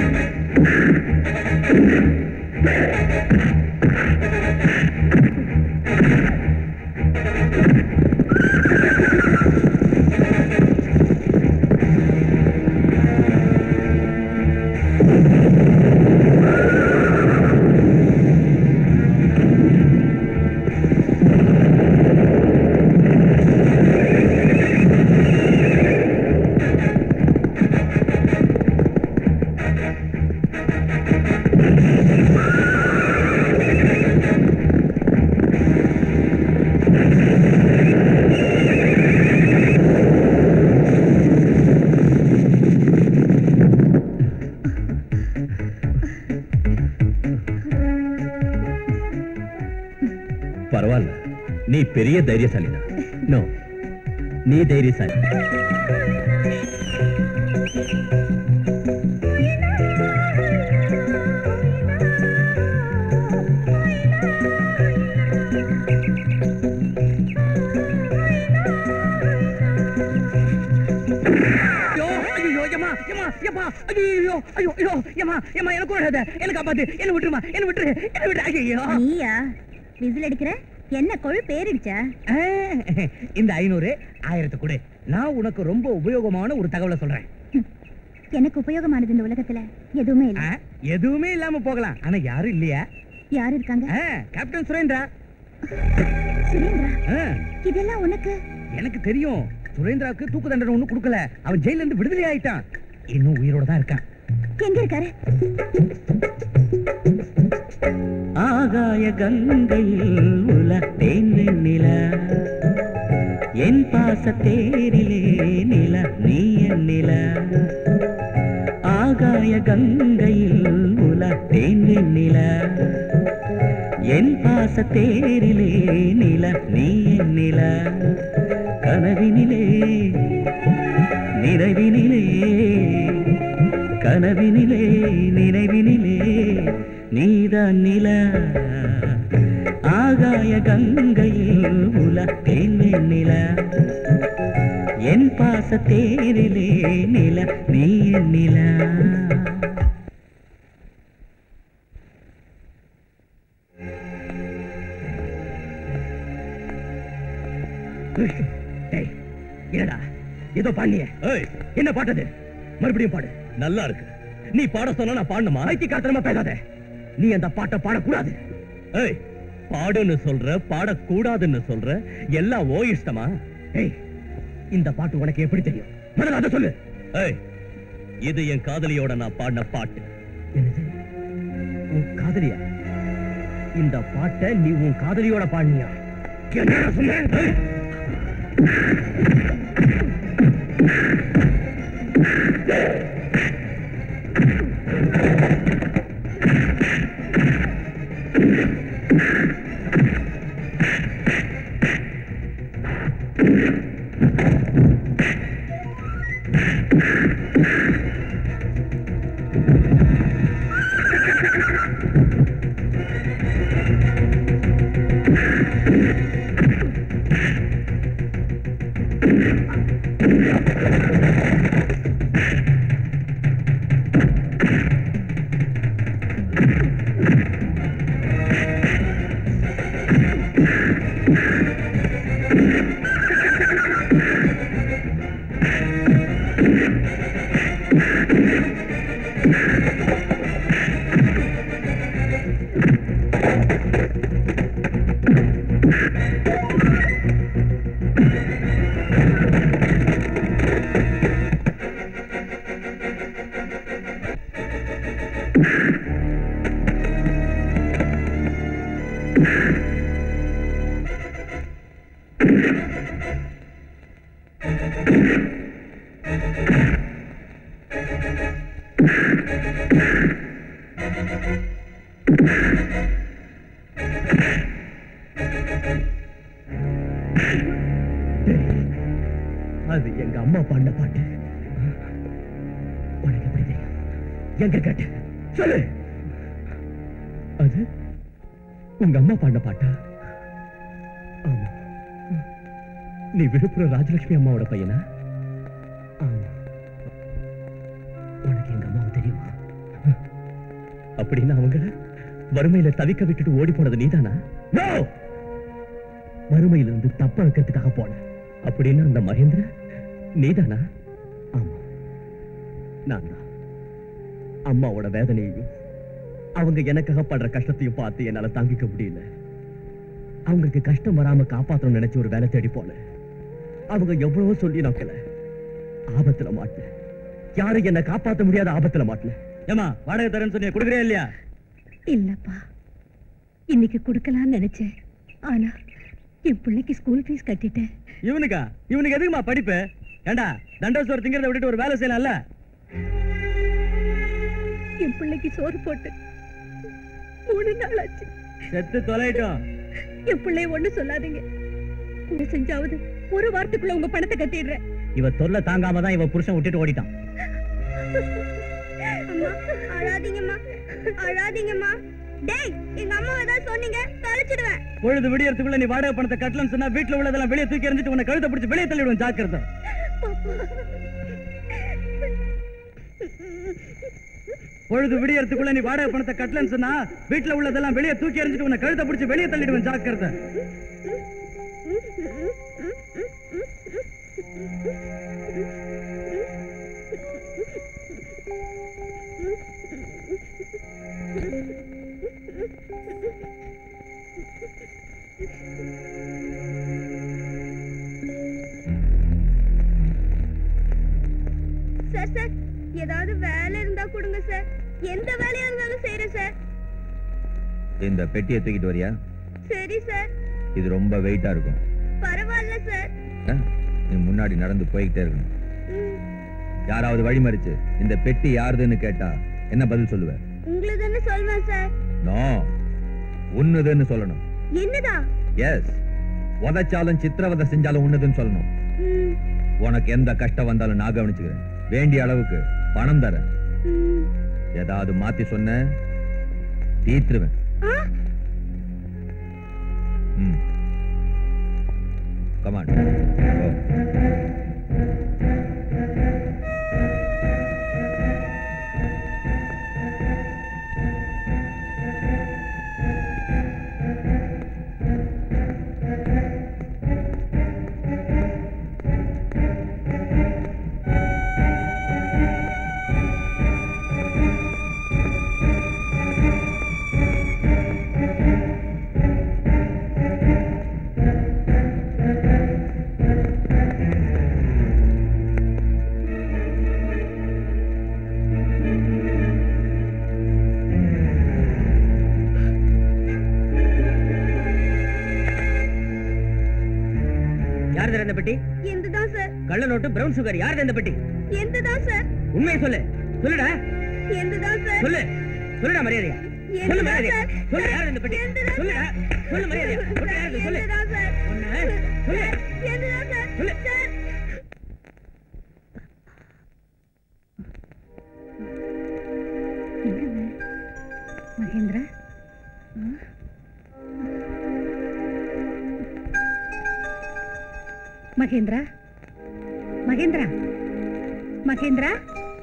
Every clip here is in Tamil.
பரவாயில்ல நீ பெரிய தைரியசாலிதான் நோ நீ தைரியசாலி ஐயோ ஐயோ ஏமா ஏமா ஏமா ஐயோ ஐயோ ஐயோ ஏமா ஏமா எனக்கு விடாத எனக்கு காப்பாத்து என்ன விட்டுருமா என்ன விட்டுரு என்ன விட்டு ஐயோ நீயா விசில் அடிக்கிற என்ன கொழுப்பு ஏறிடுச்சா ஆ, இந்த ஐநூறு ஆயிரத்து கொடு நான் உனக்கு ரொம்ப உபயோகமான ஒரு தகவலை சொல்றேன் எனக்கு உபயோகமானது இந்த உலகத்துல எதுவுமே இல்ல ஆ, எதுவுமே இல்லாம போகலாம் ஆனா யாரும் இல்லையா யாரு இருக்காங்க ஆ, கேப்டன் சுரேந்திரா சுரேந்திரா ஆ, இதெல்லாம் உனக்கு எனக்கு தெரியும் சுரேந்திராவுக்கு தூக்கு தண்டனை ஒண்ணும் கொடுக்கல அவன் ஜெயில இருந்து விடுதலை ஆயிட்டான் இன்னும் உயிரோட தான் இருக்கான் எங்க இருக்காரு ஆகாய கங்கையில் உல தேன் நில என் பாச தேரிலே நில நீ என் நில ஆகாய கங்கையில் உல தேன் நில என் பாச தேரிலே நில நீ என் நில கனவினிலே நினைவினிலே கனவினிலே நினைவினிலே நீதான் நில ஆகாய கங்கையில் உல தேன்மை நில என் பாச தேரிலே நில நீ என் நில டேய், என்னடா ஏதோ பாண்டிய ஏய் என்ன பாட்டது மறுபடியும் பாடு நல்லா இருக்கு நீ பாட சொன்னா நான் பாடணுமா பைத்தியக்காரத்தனமா பேசாத நீ அந்த பாட்டை பாடக்கூடாது ஏய் பாடுன்னு சொல்ற பாடக்கூடாதுன்னு சொல்ற எல்லாம் ஓ இஷ்டமா ஏய் இந்த பாட்டு உனக்கு எப்படி தெரியும் முதல்ல அதை சொல்லு ஏய் இது என் காதலியோட நான் பாடின பாட்டு என்னது உன் காதலியா இந்த பாட்டை நீ உன் காதலியோட பாடினியா என்ன சொன்ன ஏய், அது எங்க அம்மா பாடின பாட்டு உனக்கு எப்படி தெரியும் எங்க கேட்டு சொல்லு அது உங்க அம்மா பாடின பாட்டா ஆமா நீ விழுப்புரம் ராஜலட்சுமி அம்மாவோட பையனா ஆமா உனக்கு எங்க அம்மாவை தெரியுமா அப்படின்னா அவங்கள வறுமையில தவிக்க விட்டுட்டு ஓடி போனது நீதானா நோ வறுமையிலிருந்து தப்ப வைக்கிறதுக்காக போன அப்படின்னு அந்த மகேந்திர நீதானா ஆமா நான் தான் அம்மாவோட வேதனையையும் அவங்க எனக்காக படுற கஷ்டத்தையும் பார்த்து என்னால தாங்கிக்க முடியல அவங்களுக்கு கஷ்டம் வராம காப்பாத்தணும்னு நினைச்சு ஒரு வேலை தேடி போனேன் அவங்க எவ்வளவோ சொல்லி நோக்கல ஆபத்துல மாட்டல யாரும் என்ன காப்பாத்த முடியாத ஆபத்துல மாட்டல ஏமா வாடகை தரேன்னு சொன்னீங்க கொடுக்குறே இல்லையா இல்லப்பா இன்னைக்கு கொடுக்கலாம்னு நினைச்சேன் ஆனா என் பிள்ளைக்கு ஸ்கூல் ஃபீஸ் கட்டிட்டேன் இவனுக்கா இவனுக்கு எதுக்குமா படிப்பு ஏண்டா தண்டோசோர் திங்கிறத விட்டுட்டு ஒரு வேலை செய்யலாம்ல என் பிள்ளைக்கு சோறு போட்டு மூணு நாள் ஆச்சு செத்து தொலைட்டோம் என் பிள்ளை ஒண்ணு சொல்லாதீங்க என்ன செஞ்சாவது ஒரு வாரத்துக்குள்ள உங்க பணத்தை கட்டிடுறேன் இவ தொல்லை தாங்காம தான் இவ புருஷன் விட்டுட்டு ஓடிட்டான் அம்மா அழாதீங்கம்மா அழாதீங்கம்மா டேய் எங்க அம்மா ஏதாவது சொன்னீங்க தொலைச்சிடுவேன் பொழுது விடியறதுக்குள்ள நீ வாடகை பணத்தை கட்டலன்னு சொன்னா வீட்டுல உள்ளதெல்லாம் வெளியே தூக்கி எறிஞ்சிட்டு உன்னை கழுத்தை பிடிச்சு வெளியே தள்ளிடுவேன் ஜாக்கிரதை பொழுது விடியறதுக்குள்ள நீ வாடகை பணத்தை கட்டலன்னு சொன்னா வீட்டுல உள்ளதெல்லாம் வெளியே தூக்கி எறிஞ்சிட்டு உன்னை கழுத்தை பிடிச்சு வெளியே தள்ளிடுவேன் ஜாக்கிரதை சார் சார் ஏதாவது வேலை இருந்தா கொடுங்க சார் எந்த வேலையா இருந்தாலும் செய்யறேன் சார் இந்த பெட்டியை தூக்கிட்டு வரியா சரி சார் இது ரொம்ப வெயிட்டா இருக்கும் பரவாயில்ல சார் ஆ? நீ முன்னாடி நடந்து போய்கிட்டே இருக்கணும் ம், யாராவது வழிமறிச்சு இந்த பெட்டி யாருதுன்னு கேட்டா என்ன பதில் சொல்லுவ உங்களுதுன்னு சொல்வேன் சார் நோ உன்னுதுன்னு சொல்லணும் என்னதா எஸ் உதைச்சாலும் சித்திரவதை செஞ்சாலும் உன்னுதுன்னு சொல்லணும் ம், உனக்கு எந்த கஷ்டம் வந்தாலும் நான் கவனிச்சுக்கிறேன் வேண்டிய அளவுக்கு பணம் தரேன் ம். ஏதாவது மாத்தி சொன்ன தீத்துருவேன் ஆ, ம் கமான் யார் தர இந்த பெட்டி எந்ததான் சார் கள்ள நோட்டு பிரவுன் சுகர் யார் இந்த பெட்டி எந்ததான் சார் உண்மையை சொல்லு சொல்லுடா எந்ததான் சார் சொல்லு சொல்லுடா மரியாதையா சொல்லு எந்ததான் மரியாதையா சார்? சொல்லு யார் இந்த பெட்டி எந்ததான் சொல்லுடா சொல்லு மரியாதையா சொல்லு யார் இது? சொல்லு எந்ததான் சார் ஒண்ணு, சொல்லு எந்ததான் சார் சொல்லு. சார் என்னங்க மகேந்திரா ஆ? மகேந்திரா மகேந்திரா மகேந்திரா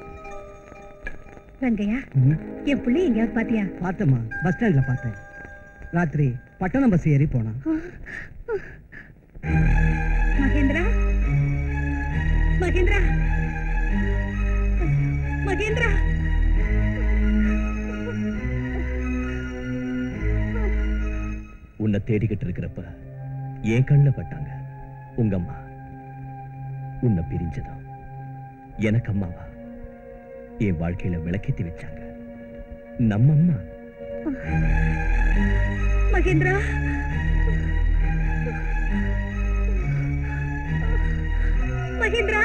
ரங்கையா என் பிள்ளை எங்கேயாவது பாத்தியா பார்த்தம்மா பஸ் ஸ்டாண்ட்ல பார்த்தேன் ராத்திரி பட்டணம் பஸ் ஏறி போனான் மகேந்திரா மகேந்திரா மகேந்திரா உன்னை தேடிக்கிட்டு இருக்கிறப்ப என் கண்ணில் பட்டாங்க உங்க அம்மா உன்னை பிரிஞ்சதும் எனக்கு அம்மாவா என் வாழ்க்கையில விளக்கேத்தி வச்சாங்க நம்ம அம்மா மகேந்திரா மகேந்திரா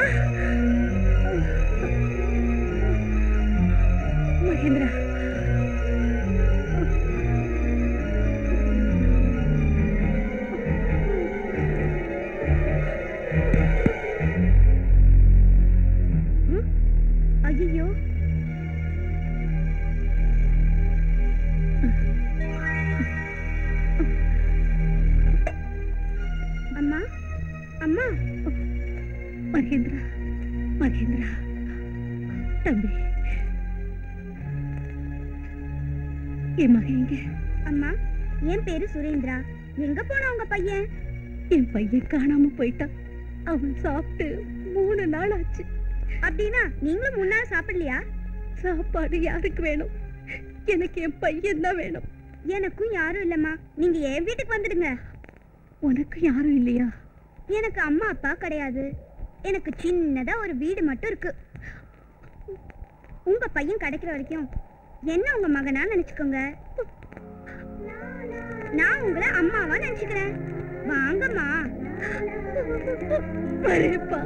மகேந்திரா ஐயோ அம்மா அம்மா மகேந்திரா மகேந்திரா தம்பி என் மகன் எங்க அம்மா என் பேரு சுரேந்திரா எங்க போனா உங்க பையன் என் பையன் காணாம போயிட்டான் அவன் சாப்பிட்டு மூணு நாள் ஆச்சு அப்படின்னா நீங்களும் முன்னால சாப்பிடலையா சாப்பாடு யாருக்கு வேணும் எனக்கு என் பையன் தான் வேணும் எனக்கும் யாரும் இல்லம்மா நீங்க என் வீட்டுக்கு வந்துடுங்க உனக்கு யாரும் இல்லையா எனக்கு அம்மா அப்பா கிடையாது எனக்கு சின்னதா ஒரு வீடு மட்டும் இருக்கு உங்க பையன் கிடைக்கிற வரைக்கும் என்ன உங்க மகனா நினைச்சுக்கோங்க நான் உங்களை அம்மாவா நினைச்சுக்கிறேன் வாங்கம்மா வரேப்பா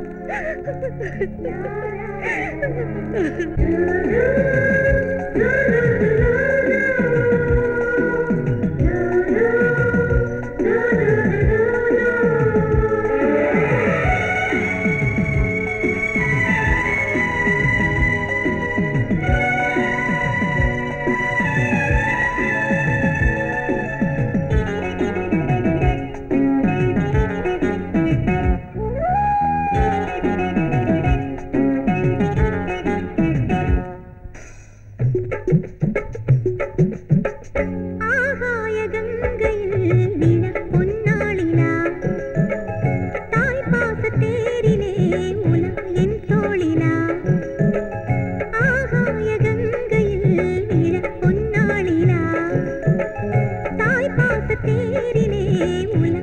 ஆகாய கங்கையில் நில பொன்னாளினா தாய் பாச தேரிலே உலா என் தோழினா ஆகாய கங்கையில் நில பொன்னாளினா தாய் பாச தேரிலே உலா